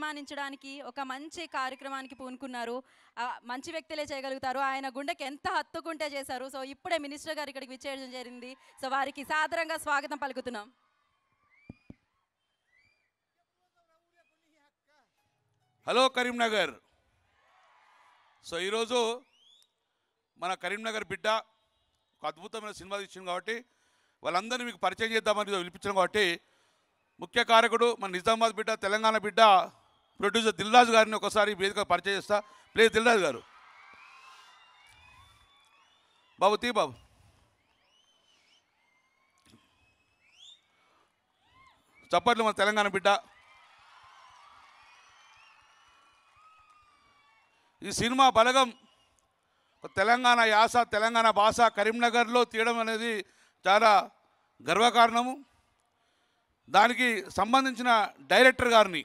సన్మానించడానికి ఒక మంచి కార్యక్రమానికి పూనుకున్నారు ఆ, మంచి వ్యక్తులే చేయగలుగుతారు ఆయన గుండెకి ఎంత హత్తుకుంటే చేశారు సో ఇప్పుడే మినిస్టర్ గారు ఇక్కడికి విచ్చేయడం జరిగింది సో వారికి సాదరంగా స్వాగతం పలుకుతున్నాం హలో కరీంనగర్ సో ఈరోజు మన కరీంనగర్ బిడ్డ ఒక అద్భుతమైన సినిమా తీసింది కాబట్టి వాళ్ళందరినీ మీకు పరిచయం చేద్దామని పిలిపించాం కాబట్టి ముఖ్య కారకుడు మన నిజామాబాద్ బిడ్డ తెలంగాణ బిడ్డ ప్రొడ్యూసర్ దిల్రాజు గారిని ఒకసారి వేదిక పరిచయం చేస్తా ప్లీజ్ దిల్రాజు గారు బాబు తీ బాబు చప్పట్లు మన తెలంగాణ బిడ్డ ఈ సినిమా బలగం ఒక తెలంగాణ యాస తెలంగాణ భాష కరీంనగర్లో తీయడం అనేది చాలా గర్వకారణము దానికి సంబంధించిన డైరెక్టర్ గారిని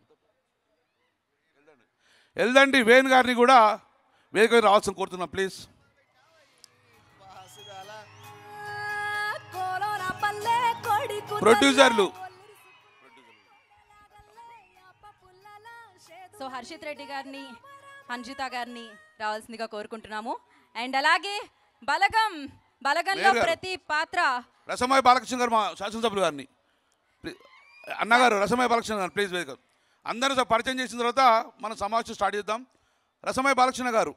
ఎల్దండి వేణు గారిని కూడా వేదిక మీద రావాల్సిన కోరుతున్నాం ప్లీజ్ ప్రొడ్యూసర్లు సో హర్షిత్ రెడ్డి గారిని హన్జిత గారిని రావాల్సిందిగా కోరుకుంటున్నాము అండ్ అలాగే బలగం బలగంలో లేరు గారు. ప్రతి పాత్ర రసమయ బాలకృష్ణ గారు మా శాసనసభ్యులు గారిని ప్లీ- అన్నగారు రసమయ బాలకృష్ణ గారు ప్లీజ్ వేదిక అందరూ సార్ పరిచయం చేసిన తర్వాత మనం సమావేశం స్టార్ట్ చేద్దాం రసమయ బాలకృష్ణ గారు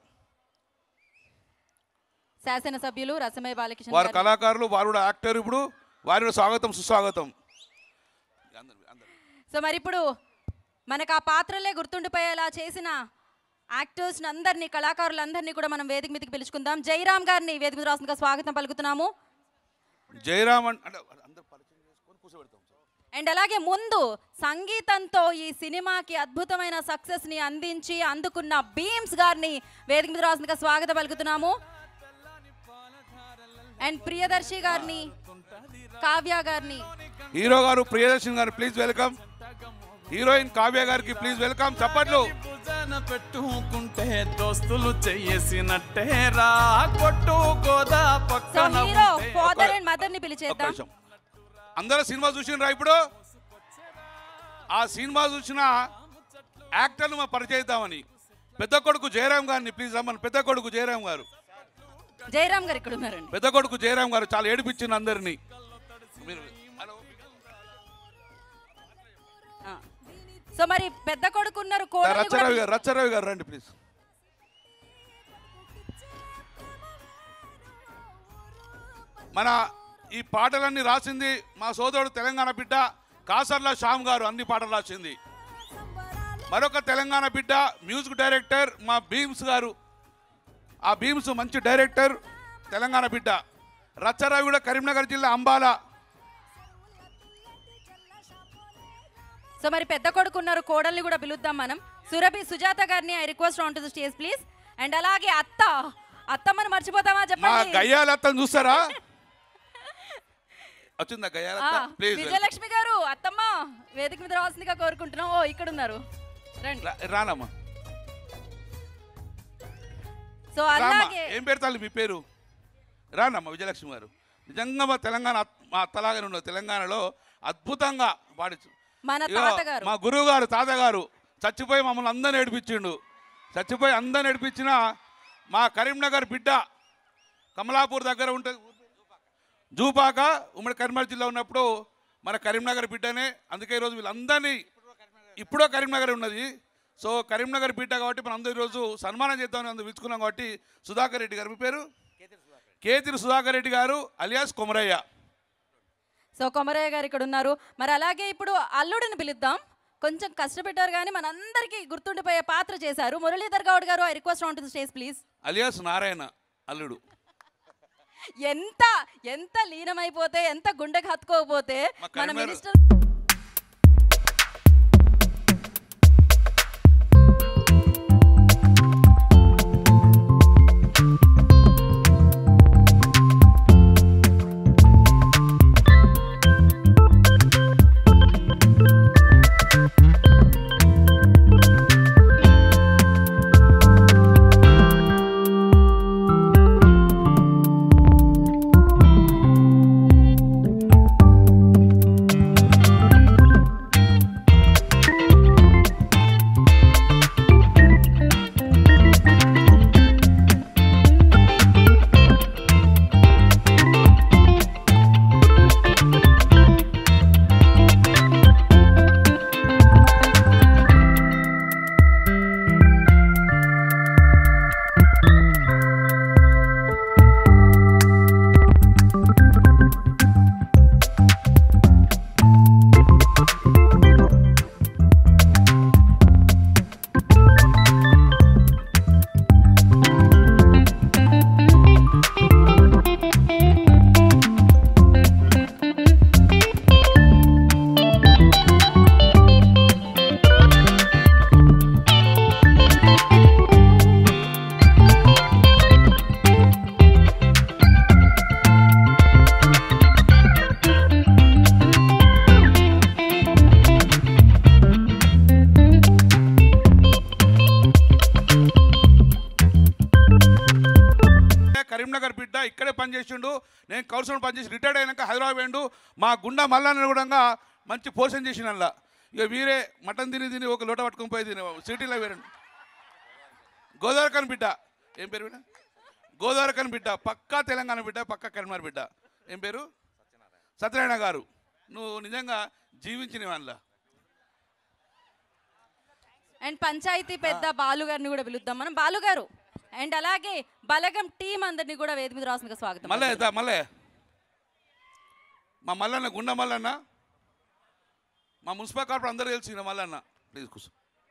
శాసనసభ్యులు రసమయ బాలకృష్ణ వారు గారు. కళాకారులు వారు కూడా యాక్టర్ ఇప్పుడు వారి కూడా స్వాగతం సుస్వాగతం అందరు అందరు సో మరి ఇప్పుడు మనకు ఆ పాత్రలే గుర్తుండిపోయేలా చేసిన యాక్టర్స్ అందరినీ కళాకారులందరినీ కూడా మనం వేదిక మీదకి పిలుచుకుందాం జైరామ్ గారిని వేదిక మీద రాస్తుందిగా స్వాగతం పలుకుతున్నాము జయరామ్ అన్- అంటే అందరు పరిచయం చేసుకొని కూర్చోబెడతాం సార్ అండ్ అలాగే ముందు సంగీతంతో ఈ సినిమాకి అద్భుతమైన సక్సెస్ ని అందించి అందుకున్న బీమ్స్ గారిని వేదిక మీద రాసిందిగా స్వాగతం పలుకుతున్నాము అండ్ ప్రియదర్శి గారిని కావ్య గారిని హీరో గారు ప్రియదర్శన్ గారు ప్లీజ్ వెల్కమ్ హీరోయిన్ కావ్య గారికి ప్లీజ్ వెల్కమ్ చప్పట్లు భుజాన పెట్టుకుంటే దోస్తులు చెయ్యేసినట్టే రా కొట్టు గోదా సో పక్కన హీరో ఉంటే ఫాదర్ అండ్ మదర్ ని ఒక్క పిలిచేద్దాం నిమిషం అందరూ సినిమా చూసినరా ఇప్పుడు ఆ సినిమా చూసిన యాక్టర్ను మా పరిచయిద్దామని పెద్ద కొడుకు జయరామ్ గారిని ప్లీజ్ రమ్మని పెద్ద కొడుకు జయరామ్ గారు జయరామ్ గారు ఇక్కడ ఉన్నారండి పెద్ద కొడుకు జయరామ్ గారు చాలా ఏడిపించింది అందరినీ మీరు హలో. ఆ. సో మరి పెద్ద కొడుకు ఉన్నారు కోడలు రచ్చరవి గారు రచ్చరవి గారు రండి ప్లీజ్ మన ఈ పాటలన్నీ రాసింది మా సోదరుడు తెలంగాణ బిడ్డ కాసర్ల శ్యామ్ గారు అన్ని పాటలు రాసింది మరొక తెలంగాణ బిడ్డ మ్యూజిక్ డైరెక్టర్ మా భీమ్స్ గారు ఆ భీమ్స్ మంచి డైరెక్టర్ తెలంగాణ బిడ్డ రచ్చరవి కూడా కరీంనగర్ జిల్లా అంబాల సో మరి పెద్ద కొడుకు ఉన్నారు కోడల్ని కూడా పిలుద్దాం మనం సురభి సుజాత గారిని I request on to the stage please and అలాగే అత్త అత్తమ్మని మర్చిపోతామా మా చెప్పండి గయ్యాలత్తను చూస్తారా వచ్చిందా ఆ, గయ్యాలత్త ప్లీజ్ విజయలక్ష్మి గారు అత్తమ్మ వేదిక మీద రావాల్సిందిగా కోరుకుంటున్నాం ఓ ఇక్కడ ఉన్నారు రండి రా- రానమ్మా సో రామ్మా అలాగే ఏం పెడతారు మీ పేరు రానమ్మా విజయలక్ష్మి గారు నిజంగా మా తెలంగాణ అత్- మా అత్తలాగానే ఉన్నది తెలంగాణలో అద్భుతంగా పాడించు మన ఇగో, తాతగారు మా గురువు గారు తాతగారు చచ్చిపోయి మమ్మల్ని అందరిని ఏడిపించిండు చచ్చిపోయి అందరిని ఏడిపించిన మా కరీంనగర్ బిడ్డ కమలాపూర్ దగ్గర ఉంటుంది జూపాక ఉమ్మడి కరీంనగర్ జిల్లా ఉన్నప్పుడు మన కరీంనగర్ బిడ్డనే అందుకే ఈరోజు వీళ్ళందరినీ ఇప్పుడో కరీంనగర్ ఉన్నది సో కరీంనగర్ బిడ్డ కాబట్టి మనం అందరూ ఈరోజు సన్మానం చేద్దామని అందరూ పిలుచుకున్నాం కాబట్టి సుధాకర్ రెడ్డి గారు మీ పేరు కేతిరి సుధాకర్ రెడ్డి గారు అలియాస్ కొమరయ్య సో కొమరయ్య గారు ఇక్కడ ఉన్నారు మరి అలాగే ఇప్పుడు అల్లుడిని పిలుద్దాం కొంచెం కష్టపెట్టారు కానీ మనందరికీ గుర్తుండిపోయే పాత్ర చేశారు Muralidhar Goud garu I request on to the stage please alias Narayana అల్లుడు ఎంత ఎంత లీనమైపోతే ఎంత గుండెకి హత్తుకోకపోతే మా మన కరీంనగర్- మినిస్టర్ ఎమ్మెల్యే పనిచేసిండు నేను కౌన్సిలర్ పనిచేసి రిటైర్డ్ అయినాక హైదరాబాద్ పోయిండు మా గుండా మల్లాన్ని కూడా మంచి పోషన్ చేసిన అలా ఇక వీరే మటన్ తిని తిని ఒక లోట పట్టుకొని పోయి తిని సిటీలో వేరండి గోదావరికన్ బిడ్డ ఏం పేరు బిడ్డ గోదావరికన్ బిడ్డ పక్కా తెలంగాణ బిడ్డ పక్కా కరీంనగర్ బిడ్డ ఏం పేరు సత్యనారాయణ గారు నువ్వు నిజంగా జీవించిన వాళ్ళ అండ్ పంచాయతీ పెద్ద బాలు గారిని కూడా పిలుద్దాం మనం బాలు గారు అండ్ అలాగే బలగం టీం అందరినీ కూడా వేది మీద రాసిందిగా స్వాగతం మళ్ళీ దా మళ్ళీ మా మల్లన్న గుండ మల్లన్న మా మున్సిపల్ కార్పొరేట్ అందరూ తెలిసి మల్లన్న ప్లీజ్ కూర్చో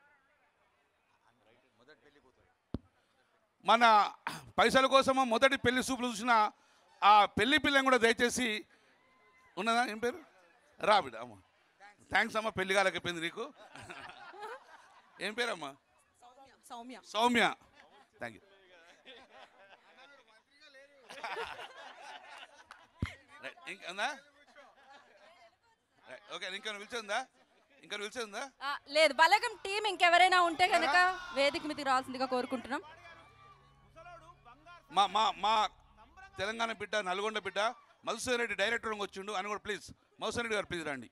మన పైసల కోసము మొదటి పెళ్లి చూపులు చూసిన ఆ పెళ్లి పిల్లని కూడా దయచేసి ఉన్నదా ఏం పేరు రా బిడ్డ అమ్మ థ్యాంక్స్ అమ్మ పెళ్లి కాలేకపోయింది నీకు ఏం పేరమ్మా సౌమ్య సౌమ్య థ్యాంక్ యూ ఇంకందా ఓకే ఇంకా పిలిచిందా ఇంకా పిలిచిందా ఆ, లేదు బలగం టీం ఇంకెవరైనా ఉంటే కనుక వేదిక మీదకి రావాల్సిందిగా కోరుకుంటున్నాం మా మా మా తెలంగాణ బిడ్డ నల్గొండ బిడ్డ మధుసూదన్ రెడ్డి డైరెక్టర్ వచ్చిండు అని కూడా ప్లీజ్ మధుసూదన్ రెడ్డి గారు ప్లీజ్ రండి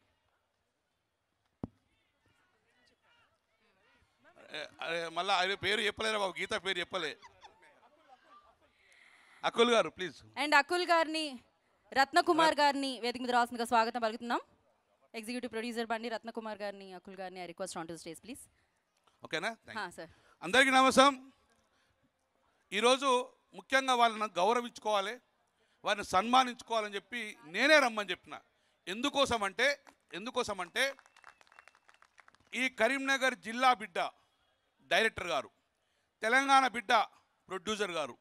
ఏ, అరే మళ్ళా ఆయన పేరు చెప్పలేరా బాబు గీత పేరు చెప్పలే అక్కుల్ గారు ప్లీజ్ అండ్ అకుల్ గారిని రత్నకుమార్ గారిని వేదిక మీద రావాల్సిందిగా స్వాగతం పలుకుతున్నాం ఎగ్జిక్యూటివ్ ప్రొడ్యూసర్ బండి రత్నకుమార్ గారిని అకుల్ గారిని I request on to stage please ఓకేనా థ్యాంక్ యూ సార్ అందరికీ నమస్కారం ఈరోజు ముఖ్యంగా వాళ్ళని గౌరవించుకోవాలి వారిని సన్మానించుకోవాలని చెప్పి నేనే రమ్మని చెప్పిన ఎందుకోసం అంటే ఎందుకోసం అంటే ఈ కరీంనగర్ జిల్లా బిడ్డ డైరెక్టర్ గారు తెలంగాణ బిడ్డ ప్రొడ్యూసర్ గారు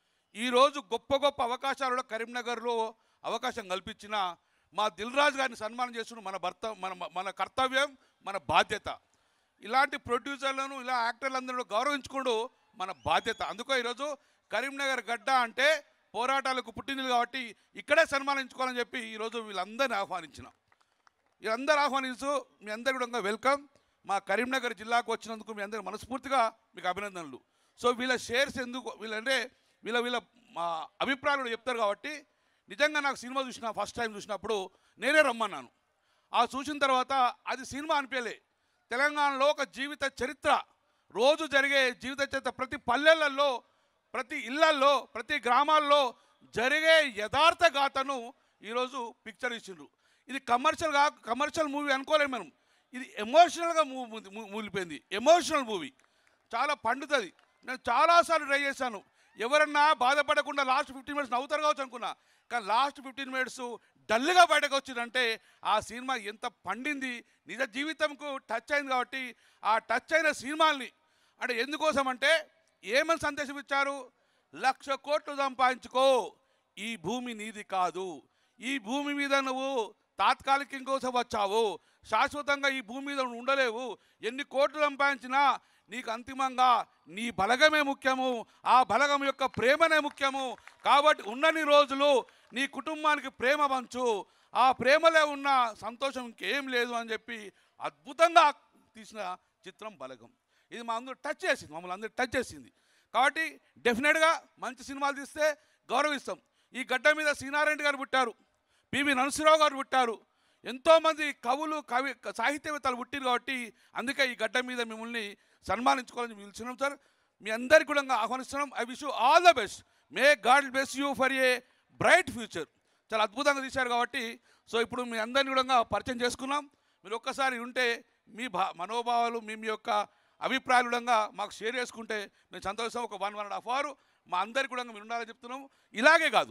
ఈరోజు గొప్ప గొప్ప అవకాశాలలో కరీంనగర్లో అవకాశం కల్పించిన మా దిల్ రాజు గారిని సన్మానం చేస్తున్న మన భర్త మన మన కర్తవ్యం మన బాధ్యత ఇలాంటి ప్రొడ్యూసర్లను ఇలా యాక్టర్లందరూ గౌరవించుకోడు మన బాధ్యత అందుకో ఈరోజు కరీంనగర్ గడ్డ అంటే పోరాటాలకు పుట్టింది కాబట్టి ఇక్కడే సన్మానించుకోవాలని చెప్పి ఈరోజు వీళ్ళందరినీ ఆహ్వానించిన వీళ్ళందరూ ఆహ్వానిస్తూ మీ అందరు కూడా వెల్కమ్ మా కరీంనగర్ జిల్లాకు వచ్చినందుకు మీ అందరి మనస్ఫూర్తిగా మీకు అభినందనలు సో వీళ్ళ షేర్స్ ఎందుకు వీళ్ళంటే వీళ్ళ వీళ్ళ మా అభిప్రాయాలు కూడా చెప్తారు కాబట్టి నిజంగా నాకు సినిమా చూసిన ఫస్ట్ టైం చూసినప్పుడు నేనే రమ్మన్నాను ఆ చూసిన తర్వాత అది సినిమా అనిపించలే తెలంగాణలో ఒక జీవిత చరిత్ర రోజు జరిగే జీవిత చరిత్ర ప్రతి పల్లెలలో ప్రతి ఇళ్లల్లో ప్రతి గ్రామాల్లో జరిగే యథార్థ గాథను ఈరోజు పిక్చర్ ఇచ్చిండ్రు ఇది కమర్షియల్గా కమర్షియల్ మూవీ అనుకోలేము మనం ఇది ఎమోషనల్గా మూలిపోయింది ఎమోషనల్ మూవీ చాలా పండుతుంది నేను చాలాసార్లు ట్రై చేశాను ఎవరన్నా బాధపడకుండా లాస్ట్ ఫిఫ్టీన్ మినిట్స్ నవ్వుతారు కావచ్చు అనుకున్నా కానీ లాస్ట్ ఫిఫ్టీన్ మినిట్స్ డల్గా బయటకు వచ్చిందంటే ఆ సినిమా ఎంత పండింది నిజ జీవితంకు టచ్ అయింది కాబట్టి ఆ టచ్ అయిన సినిమాల్ని అంటే ఎందుకోసం అంటే ఏమని సందేశం ఇచ్చారు లక్ష కోట్లు సంపాదించుకో ఈ భూమి నీది కాదు ఈ భూమి మీద నువ్వు తాత్కాలికం కోసం వచ్చావు శాశ్వతంగా ఈ భూమి మీద నువ్వు ఉండలేవు ఎన్ని కోట్లు సంపాదించినా నీకు అంతిమంగా నీ బలగమే ముఖ్యము ఆ బలగం యొక్క ప్రేమనే ముఖ్యము కాబట్టి ఉన్నన్ని రోజులు నీ కుటుంబానికి ప్రేమ పంచు ఆ ప్రేమలో ఉన్న సంతోషం ఇంకేం లేదు అని చెప్పి అద్భుతంగా తీసిన చిత్రం బలగం ఇది మా అందరూ టచ్ చేసింది మమ్మల్ని అందరూ టచ్ చేసింది కాబట్టి డెఫినెట్గా మంచి సినిమాలు తీస్తే గౌరవిస్తాం ఈ గడ్డ మీద సీనారెడ్డి గారు పుట్టారు పివి నరసింహరావు గారు పుట్టారు ఎంతోమంది కవులు కవి సాహిత్యవేత్తలు పుట్టారు కాబట్టి అందుకే ఈ గడ్డ మీద మిమ్మల్ని సన్మానించుకోవాలని పిలుచున్నాం సార్ మీ అందరికీ కూడా ఆహ్వానిస్తున్నాం I wish you all the best may God bless you for a bright future చాలా అద్భుతంగా తీశారు కాబట్టి సో ఇప్పుడు మీ అందరిని కూడా పరిచయం చేసుకున్నాం మీరు ఒక్కసారి ఉంటే మీ భా మనోభావాలు మీ మీ యొక్క అభిప్రాయాలు కూడా మాకు షేర్ చేసుకుంటే మేము సంతోషం ఒక one one and half hour మా అందరికి కూడా మీరు ఉండాలని చెప్తున్నాము ఇలాగే కాదు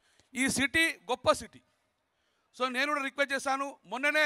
ఈ సిటీ గొప్ప సిటీ సో నేను కూడా రిక్వెస్ట్ చేశాను మొన్ననే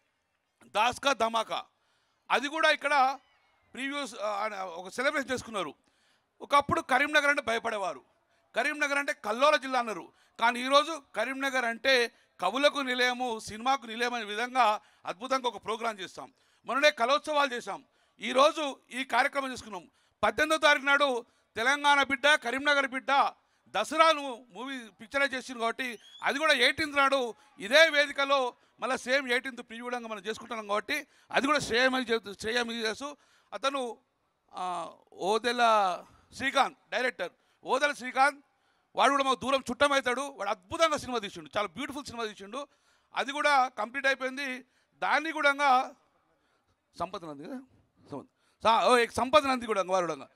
దాస్కా ధమాకా అది కూడా ఇక్కడ ప్రీవియస్ ఒక సెలబ్రేషన్ చేసుకున్నారు ఒకప్పుడు కరీంనగర్ అంటే భయపడేవారు కరీంనగర్ అంటే కల్లోల జిల్లా అన్నారు కానీ ఈరోజు కరీంనగర్ అంటే కవులకు నిలయము సినిమాకు నిలయం అనే విధంగా అద్భుతంగా ఒక ప్రోగ్రాం చేస్తాం మొన్ననే కలోత్సవాలు చేశాం ఈరోజు ఈ కార్యక్రమం చేసుకున్నాం పద్దెనిమిదో తారీఖు నాడు తెలంగాణ బిడ్డ కరీంనగర్ బిడ్డ దసరాను మూవీ పిక్చరైజ్ చేసింది కాబట్టి అది కూడా ఎయిటీన్త్ నాడు ఇదే వేదికలో మళ్ళీ సేమ్ ఎయిటీన్త్ ప్రివ్యూడంగా మనం చేసుకుంటున్నాం కాబట్టి అది కూడా శ్రేయమని చెబుతూ శ్రేయమని చేస్తూ అతను ఆ, ఓదెల శ్రీకాంత్ డైరెక్టర్ ఓదెల శ్రీకాంత్ వాడు కూడా మాకు దూరం చుట్టమవుతాడు వాడు అద్భుతంగా సినిమా తీసిండు చాలా బ్యూటిఫుల్ సినిమా తీసిండు అది కూడా కంప్లీట్ అయిపోయింది దాన్ని కూడా సంపద నంది కదా సంపద సా- ఓ ఎక్ సంపద నంది కూడా వారు కూడా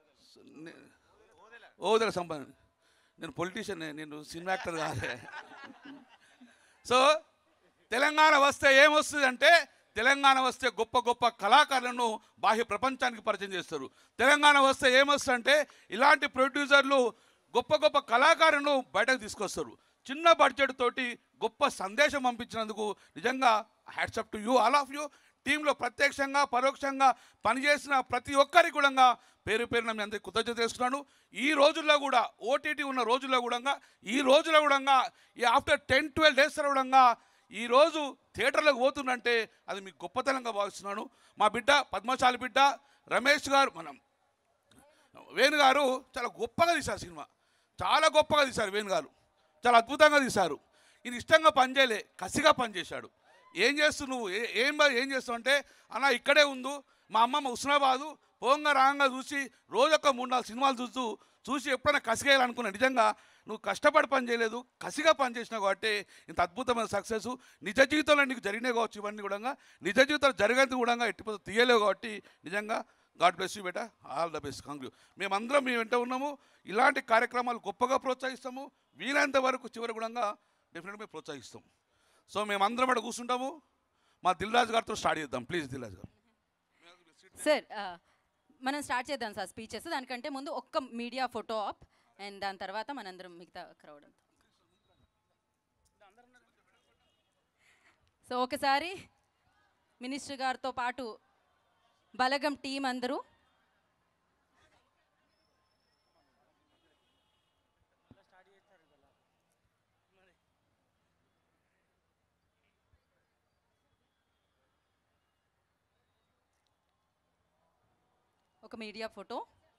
ఓదల సంపద నేను పొలిటీషియన్ నేను సినిమా యాక్టర్ కాదే సో తెలంగాణ వస్తే ఏమొస్తుంది అంటే తెలంగాణ వస్తే గొప్ప గొప్ప కళాకారులను బాహ్య ప్రపంచానికి పరిచయం చేస్తారు తెలంగాణ వస్తే ఏమొస్తుంది అంటే ఇలాంటి ప్రొడ్యూసర్లు గొప్ప గొప్ప కళాకారులను బయటకు తీసుకొస్తారు చిన్న బడ్జెట్ తోటి గొప్ప సందేశం పంపించినందుకు నిజంగా hats off to you all of you టీంలో ప్రత్యక్షంగా పరోక్షంగా పనిచేసిన ప్రతి ఒక్కరికి కూడా పేరు పేరున మీ అందరికీ కృతజ్ఞత చేస్తున్నాను ఈ రోజుల్లో కూడా ఓటీటీ ఉన్న రోజుల్లో కూడా ఈ రోజులో కూడా ఈ ఆఫ్టర్ టెన్ ట్వెల్వ్ డేస్ కూడా ఈ రోజు థియేటర్లకు పోతుందంటే అది మీకు గొప్పతనంగా భావిస్తున్నాను మా బిడ్డ పద్మశాలి బిడ్డ రమేష్ గారు మనం వేణు గారు చాలా గొప్పగా తీశారు సినిమా చాలా గొప్పగా తీశారు వేణు గారు చాలా అద్భుతంగా తీశారు ఇది ఇష్టంగా పనిచేయలే కసిగా పనిచేశాడు ఏం చేస్తు నువ్వు ఏ- ఏం బా- ఏం చేస్తావు అంటే అన్న ఇక్కడే ఉండు మా అమ్మమ్మ హుస్నాబాదు పోంగా రాంగా చూసి రోజొక్క మూడు నాలుగు సినిమాలు చూస్తూ చూసి ఎప్పుడైనా కసిగేయాలనుకున్నా నిజంగా నువ్వు కష్టపడి పని చేయలేదు కసిగా పని చేసినావు కాబట్టి ఇంత అద్భుతమైన సక్సెస్ నిజ జీవితంలో నీకు జరిగినాయి కావచ్చు ఇవన్నీ కూడా నిజ జీవితంలో జరిగేది కూడా ఎట్టి తీయలేవు కాబట్టి నిజంగా గాడ్ బ్లెస్ యూ బేటా ఆల్ ద బెస్ట్ కాంగ్యూ మేమందరం మీ వెంట ఉన్నాము ఇలాంటి కార్యక్రమాలు గొప్పగా ప్రోత్సహిస్తాము వీలైనంత వరకు చివరి కూడా డెఫినెట్గా మేము ప్రోత్సహిస్తాం సో మేమందరం ఇక్కడ కూర్చుంటాము మా దిల్రాజు గారితో స్టార్ట్ చేద్దాం ప్లీజ్ దిల్రాజు గారు సార్ ఆ, మనం స్టార్ట్ చేద్దాం సార్ స్పీచెస్ దానికంటే ముందు ఒక్క మీడియా ఫోటో ఆప్ అండ్ దాని తర్వాత మనందరం మిగతా క్రౌడ్ అంతా సో ఒకసారి మినిస్టర్ గారితో పాటు బలగం టీం అందరూ ఒక మీడియా ఫోటో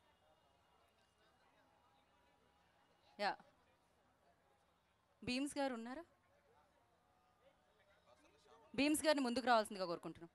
యా భీమ్స్ గారు ఉన్నారా భీమ్స్ గారిని ముందుకు రావాల్సిందిగా కోరుకుంటున్నాం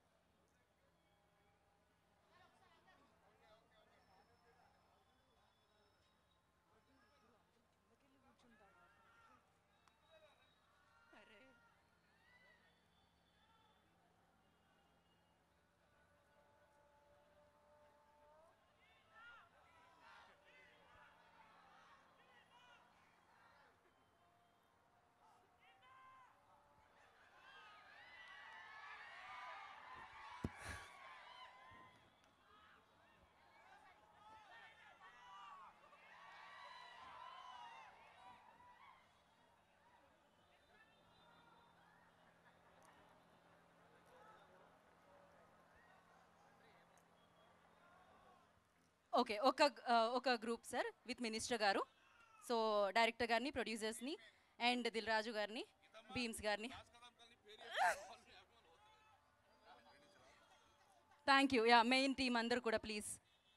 ఓకే ఒక ఆ, ఒక గ్రూప్ సార్ విత్ మినిస్టర్ గారు సో డైరెక్టర్ గారిని ప్రొడ్యూసర్స్ని అండ్ దిల్ రాజు గారిని భీమ్స్ గారిని thank you yeah main team అందరూ కూడా ప్లీజ్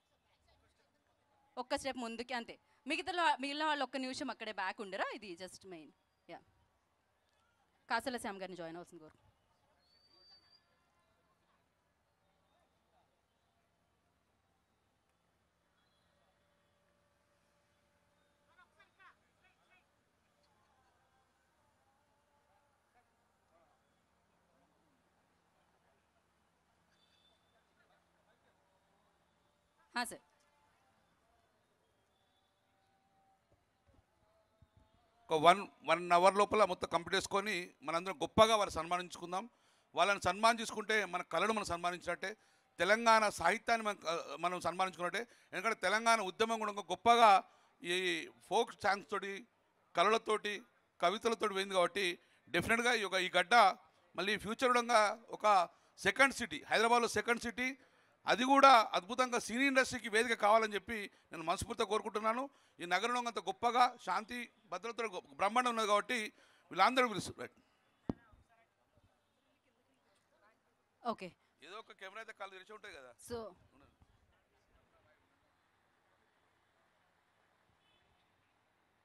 ఒక్క స్టెప్ ముందుకి అంతే మిగతా మిగిలిన వాళ్ళు ఒక్క నిమిషం అక్కడే బ్యాక్ ఉండరా ఇది just main yeah Kasala Shyam గారిని జాయిన్ అవుతుంది కోరు సార్ ఒక వన్ వన్ అవర్ లోపల మొత్తం కంప్లీట్ చేసుకొని మనందరం గొప్పగా వారిని సన్మానించుకుందాం వాళ్ళని సన్మానించుకుంటే మన కళను మనం సన్మానించినట్టే తెలంగాణ సాహిత్యాన్ని మనం ఆ, మనం సన్మానించుకున్నట్టే ఎందుకంటే తెలంగాణ ఉద్యమం కూడా ఇంకా గొప్పగా ఈ ఫోక్ సాంగ్స్ తోటి కళలతోటి కవితలతోటి పోయింది కాబట్టి డెఫినెట్గా ఈ యొక్క ఈ గడ్డ మళ్ళీ ఫ్యూచర్ కూడా ఒక సెకండ్ సిటీ హైదరాబాద్లో సెకండ్ సిటీ అది కూడా అద్భుతంగా సినీ ఇండస్ట్రీకి వేదిక కావాలని చెప్పి నేను మనస్ఫూర్తిగా కోరుకుంటున్నాను ఈ నగరంలో అంత గొప్పగా శాంతి భద్రత బ్రహ్మాండం ఉన్నది కాబట్టి వీళ్ళందరూ పిలుస్తారు ఓకే ఏదో ఒక కెమెరా అయితే కాళ్ళు తెరిచి ఉంటాయి కదా సో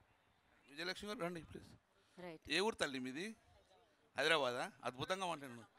విజయలక్ష్మి గారు రండి ప్లీజ్ రైట్ ఏ ఊరు తల్లి మీది హైదరాబాదా అద్భుతంగా మాట్లాడినాను